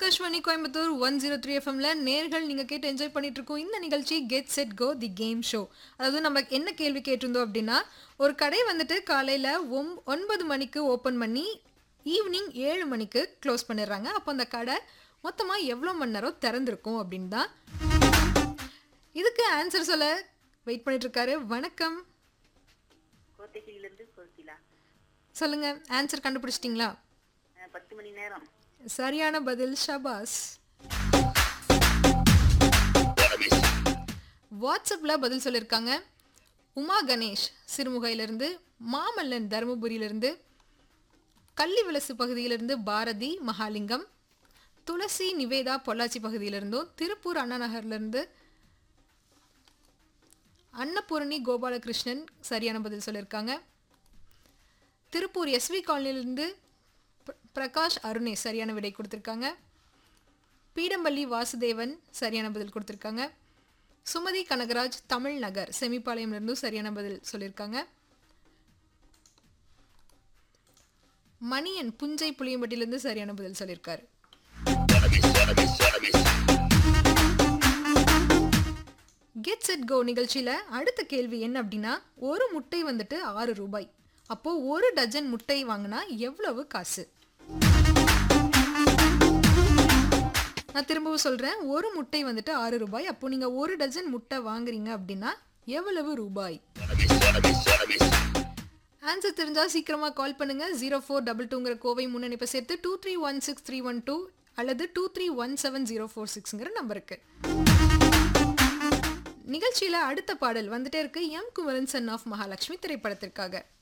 Akashvani Coimbatore one zero three எஃப்எம்ல நேர்கள் நீங்க கேட்டு என்ஜாய் பண்ணிட்டு இருக்கோம் இந்த நிகழ்ச்சி get set go the game show அதாவது நம்ம என்ன கேள்வி கேட்டிருந்தோம் அப்படின்னா ஒரு கடை வந்துட்டு காலையில ஒம் ஒன்பது மணிக்கு ஓப்பன் பண்ணி ஈவினிங் ஏழு மணிக்கு க்ளோஸ் பண்ணிடுறாங்க அப்போ அந்த கடை மொத்தமாக எவ்வளோ மணி நேரம் திறந்திருக்கும் அப்படின்னு தான் இதுக்கு ஆன்சர் சொல்ல வெயிட் பண்ணிட்டு இருக்காரு வணக்கம் கோத்தகிரியிலிருந்து கோகிலா சொல்லுங்க ஆன்சர் கண்டுபிடிச்சிட்டிங்களா அஹ் பத்து மணி நேரம் சரியான பதில் ஷபாஸ் வாட்ஸ்அப்பில் பதில் சொல்லியிருக்காங்க உமா கணேஷ் சிறுமுகையிலிருந்து மாமல்லன் தருமபுரியிலிருந்து கள்ளி விலசு பகுதியிலிருந்து பாரதி மகாலிங்கம் துளசி நிவேதா பொள்ளாச்சி பகுதியிலிருந்தும் திருப்பூர் அண்ணா நகர்லேருந்து அன்னபூரணி கோபாலகிருஷ்ணன் சரியான பதில் சொல்லியிருக்காங்க திருப்பூர் எஸ்வி காலனிலிருந்து பிர- பிரகாஷ் அருணேஷ் சரியான விடை கொடுத்துருக்காங்க பீடம்பள்ளி வாசுதேவன் சரியான பதில் கொடுத்துருக்காங்க சுமதி கனகராஜ் தமிழ் நகர் செமிப்பாளையம்லேருந்தும் சரியான பதில் சொல்லியிருக்காங்க மணியன் புஞ்சை புளியம்பட்டியிலேருந்து சரியான பதில் சொல்லியிருக்காரு கெட் செட் கோ நிகழ்ச்சியில் அடுத்த கேள்வி என்ன அப்படின்னா ஒரு முட்டை வந்துட்டு ஆறு ரூபாய் அப்போ ஒரு டஜன் முட்டை வாங்கினா எவ்வளவு காசு நான் திரும்பவும் சொல்றேன் ஒரு முட்டை வந்துட்டு ஆறு ரூபாய் அப்போ நீங்க ஒரு டஜன் முட்டை வாங்குறீங்க அப்படின்னா எவ்வளவு ரூபாய் ஆன்சர் தெரிஞ்சா சீக்கிரமா கால் பண்ணுங்க ஜீரோ ஃபோர் டபுள் டூங்கிற கோவை முன்னணிப்பை சேர்த்து two three one six three one two அல்லது two three one seven zero four சிக்ஸ்ங்கிற நம்பருக்கு நிகழ்ச்சியில அடுத்த பாடல் வந்துட்டே இருக்கு M Kumaran son of Mahalakshmi திரைப்படத்திற்காக